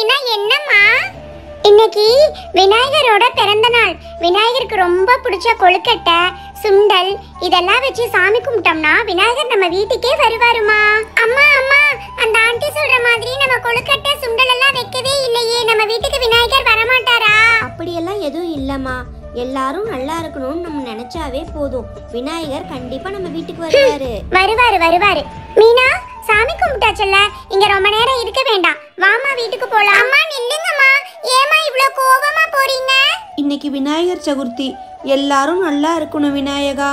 மீனா என்னம்மா இன்னைக்கு விநாயகரோட பிறந்த நாள் விநாயகருக்கு ரொம்ப பிடிச்ச கொழுக்கட்டை சுண்டல் இதெல்லாம் வச்சு சாமி கும்பிட்டோம்னா விநாயகர் நம்ம வீட்டுக்கே வருவாருமா அம்மா அம்மா அந்த ஆண்டி சொல்ற மாதிரி நம்ம கொழுக்கட்டை சுண்டல் எல்லாம் வைக்கவே இல்லையே நம்ம வீட்டுக்கு விநாயகர் வரமாட்டாரா அப்படியெல்லாம் எதுவும் இல்லம்மா எல்லாரும் நல்லா இருக்கணும்னு நம்ம நினைச்சாவே போதும் விநாயகர் கண்டிப்பா நம்ம வீட்டுக்கு வருவாரு வருவாரு வருவாரு மீனா சாமி கும்பிட்டாச்சல்ல இங்க ரொம்ப நேரம் இருக்க வேண்டாம் வாமா வீட்டுக்கு போலாம் அம்மா நில்லுங்கம்மா ஏமா இவ்ளோ கோவமா போறீங்க இன்னைக்கு விநாயகர் சதுர்த்தி எல்லாரும் நல்லா இருக்கணும் விநாயகா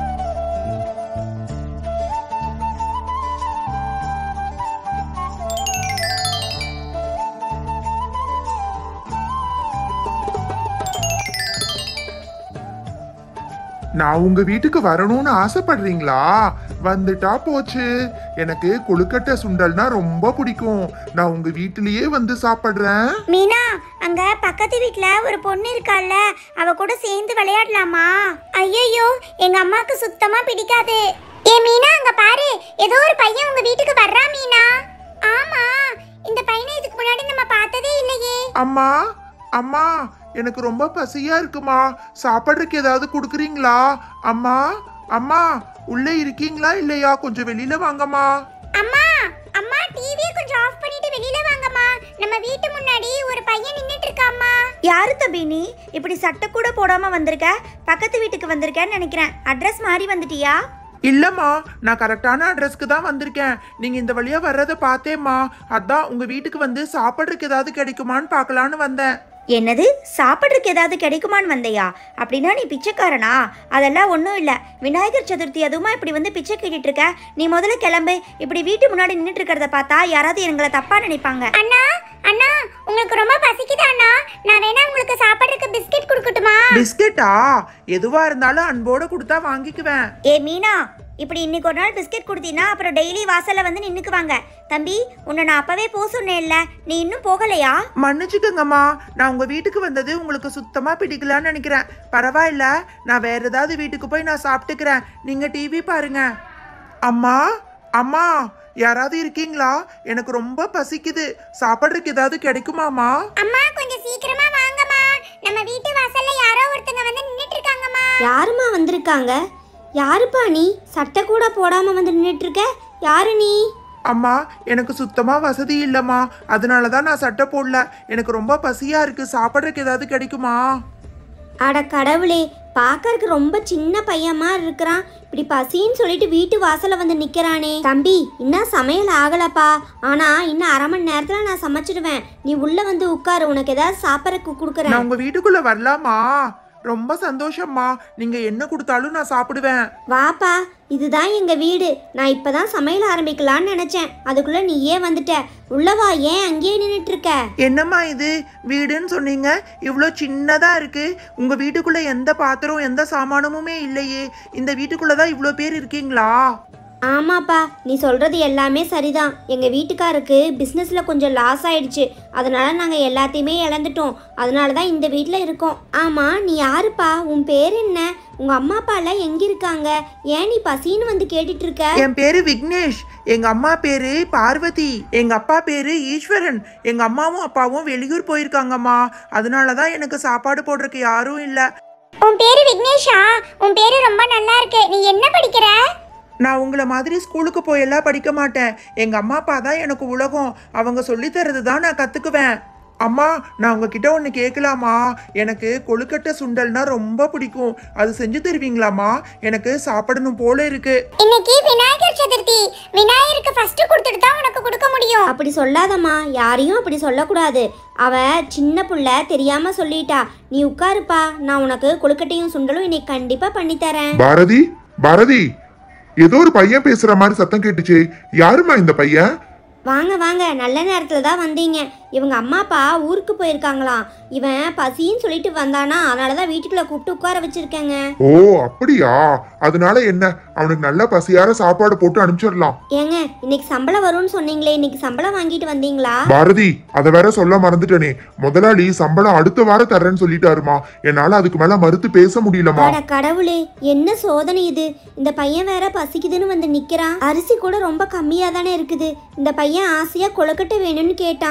நான் உங்க வீட்டுக்கு வரணும்னு ஆசைப்படுறீங்களா வந்துட்டா போச்சு எனக்கு கொழுக்கட்டை சுண்டல்னா ரொம்ப பிடிக்கும் நான் உங்க வீட்டிலேயே வந்து சாப்பிடுறேன் மீனா அங்க பக்கத்து வீட்ல ஒரு பொண்ணு இருக்கால்ல அவ கூட சேர்ந்து விளையாடலாமா ஐயோ எங்க அம்மாக்கு சுத்தமா பிடிக்காது ஏ மீனா அங்க பாரு ஏதோ ஒரு பையன் உங்க வீட்டுக்கு வர்றா மீனா ஆமா இந்த பையனை இதுக்கு முன்னாடி நம்ம பார்த்ததே இல்லையே அம்மா அம்மா எனக்கு ரொம்ப பசியா இருக்குமா சாப்பிட்றதுக்கு ஏதாவது கொடுக்குறீங்களா அம்மா அம்மா உள்ளே இருக்கீங்களா இல்லையா கொஞ்சம் வெளியில வாங்கம்மா அம்மா அம்மா டிவியை கொஞ்சம் ஆஃப் பண்ணிட்டு வெளியில வாங்கம்மா நம்ம வீட்டு முன்னாடி ஒரு பையன் நின்னுட்டு இருக்காம்மா யாரு தம்பி நீ இப்படி சட்டை கூட போடாம வந்திருக்க பக்கத்து வீட்டுக்கு வந்திருக்கேன்னு நினைக்கிறேன் அட்ரஸ் மாறி வந்துட்டியா இல்லம்மா நான் கரெக்டான அட்ரஸ்க்கு தான் வந்திருக்கேன் நீங்க இந்த வழியா வர்றதை பார்த்தேம்மா அதான் உங்க வீட்டுக்கு வந்து சாப்பிட்றதுக்கு ஏதாவது கிடைக்குமான்னு பார்க்கலான்னு வந்தேன் என்னது சாப்பிட்றதுக்கு ஏதாவது கிடைக்குமான்னு வந்தையா அப்படின்னா நீ பிச்சைக்காரனா அதெல்லாம் ஒன்றும் இல்லை விநாயகர் சதுர்த்தி அதுவுமா இப்படி வந்து பிச்சை கேட்டுட்டு இருக்க நீ முதல்ல கிளம்பு இப்படி வீட்டு முன்னாடி நின்றுட்டு இருக்கிறத பார்த்தா யாராவது எங்களை தப்பா நினைப்பாங்க அண்ணா அண்ணா உங்களுக்கு ரொம்ப பசிக்குதா அண்ணா நான் வேணா உங்களுக்கு சாப்பிட்றதுக்கு பிஸ்கெட் கொடுக்கட்டுமா பிஸ்கெட்டா எதுவா இருந்தாலும் அன்போட கொடுத்தா வாங்கிக்குவேன் ஏ மீனா இப்படி இன்னைக்கு ஒரு நாள் பிஸ்கெட் கொடுத்தீங்கன்னா அப்புறம் டெய்லி வாசல்ல வந்து நின்னுக்குவாங்க தம்பி உன்னை நான் அப்பவே போக சொன்னேன்ல நீ இன்னும் போகலையா மன்னிச்சுக்கோங்கம்மா நான் உங்க வீட்டுக்கு வந்தது உங்களுக்கு சுத்தமா பிடிக்கலன்னு நினைக்கிறேன் பரவாயில்ல நான் வேற ஏதாவது வீட்டுக்கு போய் நான் சாப்பிட்டுக்கிறேன் நீங்க டிவி பாருங்க அம்மா அம்மா யாராவது இருக்கீங்களா எனக்கு ரொம்ப பசிக்குது சாப்பிட்றதுக்கு ஏதாவது கிடைக்குமாமா அம்மா கொஞ்சம் சீக்கிரமா வாங்கம்மா நம்ம வீட்டு வாசல்ல யாரோ ஒருத்தங்க வந்து நின்னுட்டு இருக்காங்கம்மா யாரும்மா வந்திருக்காங்க யாருப்பா நீ சட்டை கூட போடாம வந்து நின்றுட்டு இருக்க யாரு நீ அம்மா எனக்கு சுத்தமா வசதி இல்லம்மா அதனால தான் நான் சட்டை போடல எனக்கு ரொம்ப பசியா இருக்கு சாப்பிட்றதுக்கு ஏதாவது கிடைக்குமா அட கடவுளே பார்க்கறதுக்கு ரொம்ப சின்ன பையன் மாதிரி இருக்கிறான் இப்படி பசின்னு சொல்லிட்டு வீட்டு வாசல்ல வந்து நிக்கிறானே தம்பி இன்னும் சமையல் ஆகலப்பா ஆனா இன்னும் அரை மணி நேரத்துல நான் சமைச்சிடுவேன் நீ உள்ள வந்து உட்காரு உனக்கு ஏதாவது சாப்பிட்றதுக்கு கொடுக்குறேன் நான் உங்க வீட்டுக்குள்ள வரலாமா ரொம்ப சந்தோஷம்மா நீங்க என்ன கொடுத்தாலும் நான் சாப்பிடுவேன் வாப்பா இதுதான் எங்க வீடு நான் இப்பதான் சமையல் ஆரம்பிக்கலாம்னு நினைச்சேன் அதுக்குள்ள நீயே வந்துட்ட உள்ள வா ஏன் அங்கேயே நின்றுட்டு இருக்க என்னம்மா இது வீடுன்னு சொன்னீங்க இவ்வளோ சின்னதா இருக்கு உங்க வீட்டுக்குள்ள எந்த பாத்திரம் எந்த சாமானமுமே இல்லையே இந்த வீட்டுக்குள்ள தான் இவ்வளோ பேர் இருக்கீங்களா ஆமாப்பா நீ சொல்றது எல்லாமே சரிதான் எங்க வீட்டுக்காருக்கு பிஸ்னஸ்ல கொஞ்சம் லாஸ் ஆயிடுச்சு அதனால நாங்க எல்லாத்தையுமே இழந்துட்டோம் அதனால தான் இந்த வீட்ல இருக்கோம் ஆமா நீ யாருப்பா உன் பேர் என்ன உங்க அம்மா அப்பா எல்லாம் எங்க இருக்காங்க ஏன் நீ பசின்னு வந்து கேட்டுட்டு இருக்க என் பேரு விக்னேஷ் எங்க அம்மா பேரு பார்வதி எங்க அப்பா பேரு ஈஸ்வரன் எங்க அம்மாவும் அப்பாவும் வெளியூர் போயிருக்காங்கம்மா அதனால தான் எனக்கு சாப்பாடு போடுறதுக்கு யாரும் இல்லை உன் பேரு விக்னேஷா உன் பேரு ரொம்ப நல்லா இருக்கு நீ என்ன படிக்கிற நான் உங்களை மாதிரி ஸ்கூலுக்கு போயெல்லாம் படிக்க மாட்டேன் எங்க அம்மா அப்பா தான் எனக்கு உலகம் அவங்க சொல்லித் தரது தான் நான் கத்துக்குவேன் அம்மா நான் உங்ககிட்ட ஒன்று கேட்கலாமா எனக்கு கொழுக்கட்டை சுண்டல்னா ரொம்ப பிடிக்கும் அது செஞ்சு தருவீங்களாம்மா எனக்கு சாப்பிடணும் போல இருக்கு இன்னைக்கு விநாயகர் சதுர்த்தி விநாயகருக்கு ஃபர்ஸ்ட் கொடுத்துட்டு தான் உனக்கு கொடுக்க முடியும் அப்படி சொல்லாதம்மா யாரையும் அப்படி சொல்லக்கூடாது அவ சின்ன புள்ள தெரியாம சொல்லிட்டா நீ உட்காருப்பா நான் உனக்கு கொழுக்கட்டையும் சுண்டலும் இன்னைக்கு கண்டிப்பா பண்ணித்தரேன் பாரதி பாரதி ஏதோ ஒரு பையன் பேசுற மாதிரி சத்தம் கேட்டுச்சு யாருமா இந்த பையன் வாங்க வாங்க நல்ல நேரத்தில் தான் வந்தீங்க இவங்க அம்மா அப்பா ஊருக்கு போயிருக்காங்களாம் இவன் பசின்னு சொல்லிட்டு வந்தானா அதனால தான் வீட்டுக்குள்ள கூப்பிட்டு உட்கார வச்சிருக்கேங்க ஓ அப்படியா அதனால என்ன அவனுக்கு நல்ல பசியார சாப்பாடு போட்டு அனுப்பிச்சிடலாம் ஏங்க இன்னைக்கு சம்பளம் வரும்னு சொன்னீங்களே இன்னைக்கு சம்பளம் வாங்கிட்டு வந்தீங்களா பாரதி அத வேற சொல்ல மறந்துட்டேனே முதலாளி சம்பளம் அடுத்த வாரம் தர்றேன்னு சொல்லிட்டாருமா என்னால அதுக்கு மேல மறுத்து பேச முடியலமா அட கடவுளே என்ன சோதனை இது இந்த பையன் வேற பசிக்குதுன்னு வந்து நிக்கிறான் அரிசி கூட ரொம்ப கம்மியா தானே இருக்குது இந்த பையன் ஆசையா கொழுக்கட்டை வேணும்னு கேட்டான் அரிசி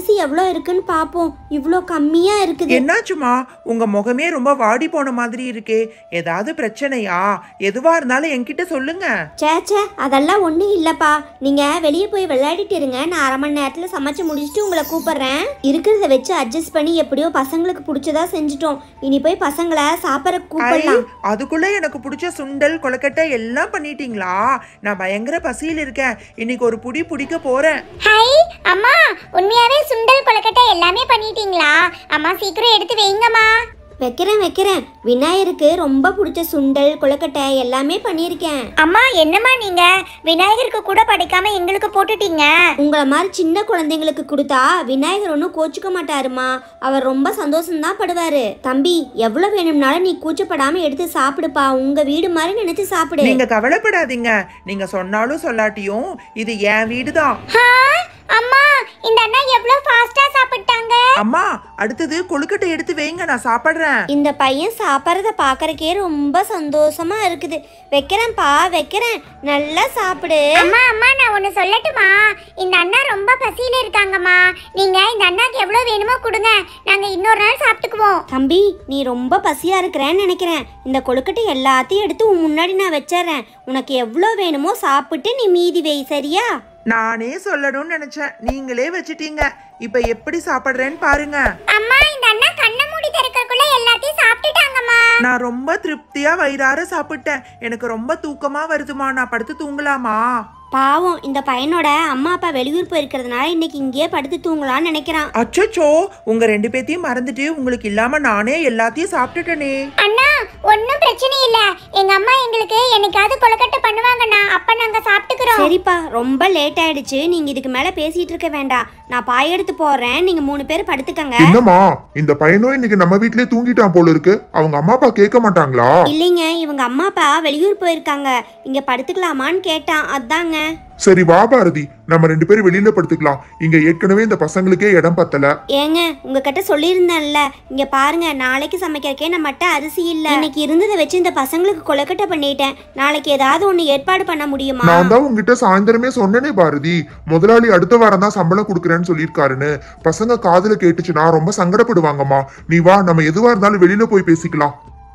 அரிசி எவ்வளோ இருக்குன்னு பார்ப்போம் இவ்வளோ கம்மியா இருக்குது என்னாச்சுமா உங்க முகமே ரொம்ப வாடி போன மாதிரி இருக்கே ஏதாவது பிரச்சனையா எதுவா இருந்தாலும் என்கிட்ட சொல்லுங்க சேச்சே அதெல்லாம் ஒன்றும் இல்லைப்பா நீங்கள் வெளியே போய் விளையாடிட்டு இருங்க நான் அரை மணி நேரத்தில் சமைச்சு முடிச்சுட்டு உங்களை கூப்பிடுறேன் இருக்கிறத வச்சு அட்ஜஸ்ட் பண்ணி எப்படியோ பசங்களுக்கு பிடிச்சதா செஞ்சுட்டோம் இனி போய் பசங்களை சாப்பிட ஐ, கூப்பிடலாம் அதுக்குள்ள எனக்கு பிடிச்ச சுண்டல் கொலக்கட்டை எல்லாம் பண்ணிட்டீங்களா நான் பயங்கர பசியில் இருக்கேன் இன்னைக்கு ஒரு புடி பிடிக்க போறேன் ஹை அம்மா உண்மையாவே சுண்டல் கொழுக்கட்டை எல்லாமே பண்ணிட்டீங்களா அம்மா சீக்கிரம் எடுத்து வைங்கம்மா வைக்கிறேன் வைக்கிறேன் விநாயகருக்கு ரொம்ப பிடிச்ச சுண்டல் கொழுக்கட்டை எல்லாமே பண்ணியிருக்கேன் அம்மா என்னம்மா நீங்க விநாயகருக்கு கூட படைக்காம எங்களுக்கு போட்டுட்டீங்க உங்களை மாதிரி சின்ன குழந்தைங்களுக்கு கொடுத்தா விநாயகர் ஒன்றும் கோச்சுக்க மாட்டாருமா அவர் ரொம்ப சந்தோஷம்தான் படுவாரு தம்பி எவ்வளோ வேணும்னாலும் நீ கூச்சப்படாம எடுத்து சாப்பிடுப்பா உங்க வீடு மாதிரி நினைச்சு சாப்பிடு நீங்க கவலைப்படாதீங்க நீங்க சொன்னாலும் சொல்லாட்டியும் இது என் வீடு தான் ஹா, அம்மா இந்த அண்ணா எவ்வளவு ஃபாஸ்டா சாப்பிட்டாங்க அம்மா அடுத்தது கொழுக்கட்டை எடுத்து வைங்க நான் சாப்பிடுறேன் இந்த பையன் சாப்பிட்றத பார்க்கறக்கே ரொம்ப சந்தோஷமா இருக்குது வைக்கிறேன்ப்பா வைக்கிறேன் நல்லா சாப்பிடு அம்மா அம்மா நான் ஒன்னு சொல்லட்டுமா இந்த அண்ணா ரொம்ப பசியில இருக்காங்கம்மா நீங்க இந்த அண்ணாக்கு எவ்வளவு வேணுமோ கொடுங்க நாங்க இன்னொரு நாள் சாப்பிட்டுக்குவோம் தம்பி நீ ரொம்ப பசியா இருக்கிறேன்னு நினைக்கிறேன் இந்த கொழுக்கட்டை எல்லாத்தையும் எடுத்து உன் முன்னாடி நான் வச்சிடுறேன் உனக்கு எவ்வளோ வேணுமோ சாப்பிட்டு நீ மீதி வை சரியா நானே சொல்லணும்னு நினைச்சேன் நீங்களே வச்சிட்டீங்க இப்ப எப்படி சாப்பிடுறேன்னு பாருங்க அம்மா இந்த அண்ணா கண்ணை மூடி திறக்கறதுக்குள்ள எல்லாத்தையும் சாப்பிட்டுட்டாங்கம்மா நான் ரொம்ப திருப்தியா வயிறார சாப்பிட்டேன் எனக்கு ரொம்ப தூக்கமா வருதுமா நான் படுத்து தூங்கலாமா பாவம் இந்த பையனோட அம்மா அப்பா வெளியூர் போயிருக்கிறதுனால இன்னைக்கு இங்கேயே படுத்து தூங்கலாம்னு நினைக்கிறான் அச்சச்சோ உங்க ரெண்டு பேத்தையும் மறந்துட்டு உங்களுக்கு இல்லாம நானே எல்லாத்தையும் சாப்பிட்டுட்டேனே அண்ணா ஒன்றும் பிரச்சனை இல்ல எங்க அம்மா எங்களுக்கு என்னைக்காவது கொழுக்கட்டை பண்ணுவாங்கண்ணா அப்ப நாங்க சாப்பிட்டுக்கிறோம் சரிப்பா ரொம்ப லேட் ஆயிடுச்சு நீங்க இதுக்கு மேல பேசிட்டு இருக்க வேண்டாம் நான் பாய் எடுத்து போடுறேன் நீங்க மூணு பேர் படுத்துக்கங்க என்னம்மா இந்த பையனும் இன்னைக்கு நம்ம வீட்லயே தூங்கிட்டான் போல இருக்கு அவங்க அம்மா அப்பா கேட்க மாட்டாங்களா இல்லைங்க இவங்க அம்மா அப்பா வெளியூர் போயிருக்காங்க இங்க படுத்துக்கலாமான்னு கேட்டான் அதாங்க சரி வா பாரதி நம்ம ரெண்டு பேரும் வெளியில படுத்துக்கலாம் இங்க ஏற்கனவே இந்த பசங்களுக்கே இடம் பத்தல ஏங்க உங்ககிட்ட சொல்லியிருந்தேன்ல இங்க பாருங்க நாளைக்கு சமைக்கிறக்கே நம்மகிட்ட அரிசி இல்ல இன்னைக்கு இருந்ததை வச்சு இந்த பசங்களுக்கு கொலக்கட்டை பண்ணிட்டேன் நாளைக்கு ஏதாவது ஒண்ணு ஏற்பாடு பண்ண முடியுமா நான் தான் உங்ககிட்ட சாயந்தரமே சொன்னேனே பாரதி முதலாளி அடுத்த வாரம் தான் சம்பளம் கொடுக்குறேன்னு சொல்லியிருக்காருன்னு பசங்க காதுல கேட்டுச்சுன்னா ரொம்ப சங்கடப்படுவாங்கம்மா நீ வா நம்ம எதுவா இருந்தாலும் வெளியில போய் பேசிக்கலாம்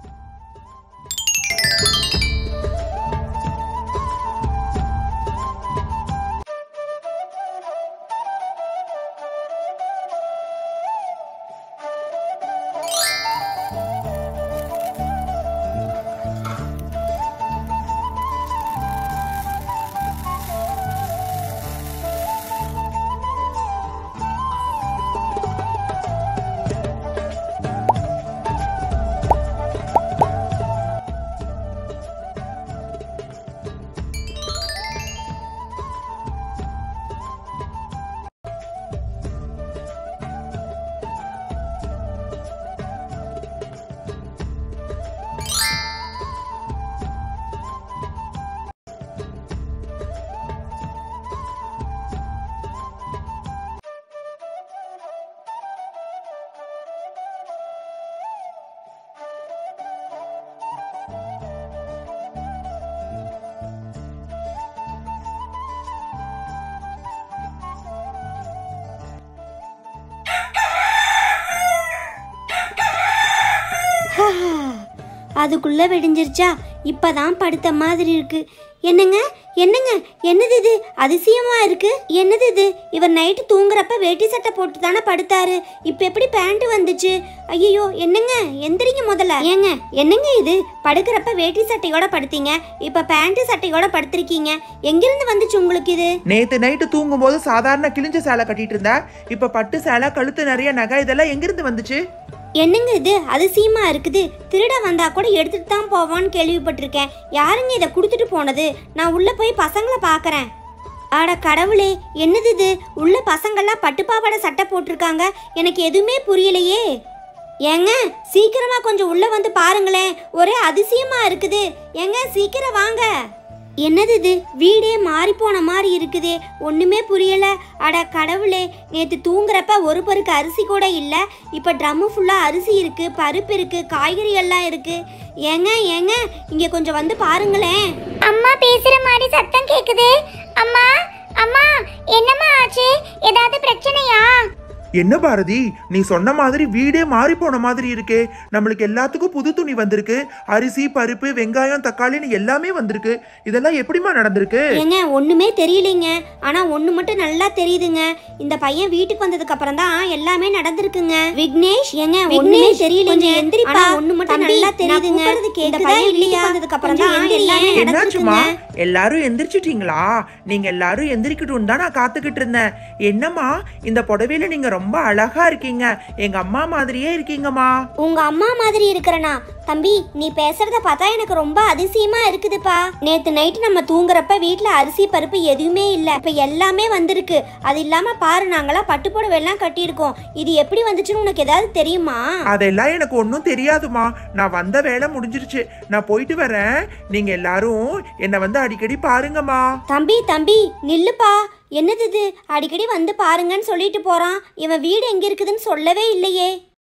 அதுக்குள்ள விடிஞ்சிருச்சா இப்பதான் படுத்த மாதிரி இருக்கு என்னங்க என்னங்க என்னது இது அதிசயமா இருக்கு என்னது இது இவர் நைட்டு தூங்குறப்ப வேட்டி சட்டை போட்டு தானே படுத்தாரு இப்ப எப்படி பேண்ட் வந்துச்சு ஐயோ என்னங்க எந்திரிங்க முதல்ல ஏங்க என்னங்க இது படுக்கிறப்ப வேட்டி சட்டையோட படுத்தீங்க இப்ப பேண்ட் சட்டையோட படுத்திருக்கீங்க எங்கிருந்து வந்துச்சு உங்களுக்கு இது நேத்து நைட்டு தூங்கும் போது சாதாரண கிழிஞ்ச சேலை கட்டிட்டு இருந்த இப்ப பட்டு சேலை கழுத்து நிறைய நகை இதெல்லாம் எங்கிருந்து வந்துச்சு என்னங்க இது அதிசயமா இருக்குது திருட வந்தா கூட எடுத்துட்டு தான் போவான்னு கேள்விப்பட்டிருக்கேன் யாருங்க இதை கொடுத்துட்டு போனது நான் உள்ள போய் பசங்களை பார்க்கறேன் அட கடவுளே என்னது இது உள்ள பசங்கள்லாம் பட்டுப்பாவாடை சட்டை போட்டிருக்காங்க எனக்கு எதுவுமே புரியலையே ஏங்க சீக்கிரமா கொஞ்சம் உள்ள வந்து பாருங்களேன் ஒரே அதிசயமா இருக்குது ஏங்க சீக்கிரம் வாங்க என்னது இது வீடே மாறி போன மாதிரி இருக்குதே ஒண்ணுமே புரியல அட கடவுளே நேத்து தூங்குறப்ப ஒரு பருக்கு அரிசி கூட இல்ல இப்ப ட்ரம்மு ஃபுல்லா அரிசி இருக்கு பருப்பு இருக்கு காய்கறி எல்லாம் இருக்கு ஏங்க ஏங்க இங்க கொஞ்சம் வந்து பாருங்களேன் அம்மா பேசுற மாதிரி சத்தம் கேக்குது அம்மா அம்மா என்னம்மா ஆச்சு ஏதாவது பிரச்சனையா என்ன பாரதி நீ சொன்ன மாதிரி வீடே மாறி போன மாதிரி இருக்கே நம்மளுக்கு எல்லாத்துக்கும் புது துணி வந்திருக்கு அரிசி பருப்பு வெங்காயம் தக்காளின்னு எல்லாமே வந்திருக்கு இதெல்லாம் எப்படிமா நடந்திருக்கு ஏங்க ஒண்ணுமே தெரியலைங்க ஆனா ஒண்ணு மட்டும் நல்லா தெரியுதுங்க இந்த பையன் வீட்டுக்கு வந்ததுக்கு அப்புறம் தான் எல்லாமே நடந்திருக்குங்க விக்னேஷ் ஏங்க ஒண்ணுமே தெரியலைங்க எந்திரிப்பா. ஆனா ஒண்ணு மட்டும் தம்பி, நல்லா நான் தெரியுதுங்க கூப்பிடுறது இந்த கேக்குதா பையன் வீட்டுக்கு இல்லையா? வந்ததுக்கு அப்புறம் கொஞ்சம் தான் எந்திரியே. எல்லாமே என்னாச்சுமா நடந்திருக்குங்க எல்லாரும் எந்திரிச்சிட்டீங்களா நீங்க எல்லாரும் எந்திரிக்கட்டும் தான் நான் காத்துக்கிட்டு இருந்தேன் என்னம்மா இந்த புடவையில நீங்க ரொம்ப அழகா இருக்கீங்க எங்க அம்மா மாதிரியே இருக்கீங்கம்மா உங்க அம்மா மாதிரி இருக்கிறனா தம்பி நீ பேசுறத பார்த்தா எனக்கு ரொம்ப அதிசயமா இருக்குதுப்பா நேத்து நைட் நம்ம தூங்குறப்ப வீட்ல அரிசி பருப்பு எதுவுமே இல்ல இப்ப எல்லாமே வந்திருக்கு அது இல்லாம பாரு நாங்களாம் பட்டு புடவை எல்லாம் கட்டியிருக்கோம் இது எப்படி வந்துச்சுன்னு உனக்கு ஏதாவது தெரியுமா அதெல்லாம் எனக்கு ஒன்றும் தெரியாதுமா நான் வந்த வேலை முடிஞ்சிருச்சு நான் போயிட்டு வரேன் நீங்க எல்லாரும் என்னை வந்து அடிக்கடி பாருங்கம்மா தம்பி தம்பி நில்லுப்பா என்னது இது அடிக்கடி வந்து பாருங்கன்னு சொல்லிட்டு போறான் இவன் வீடு எங்க இருக்குதுன்னு சொல்லவே இல்லையே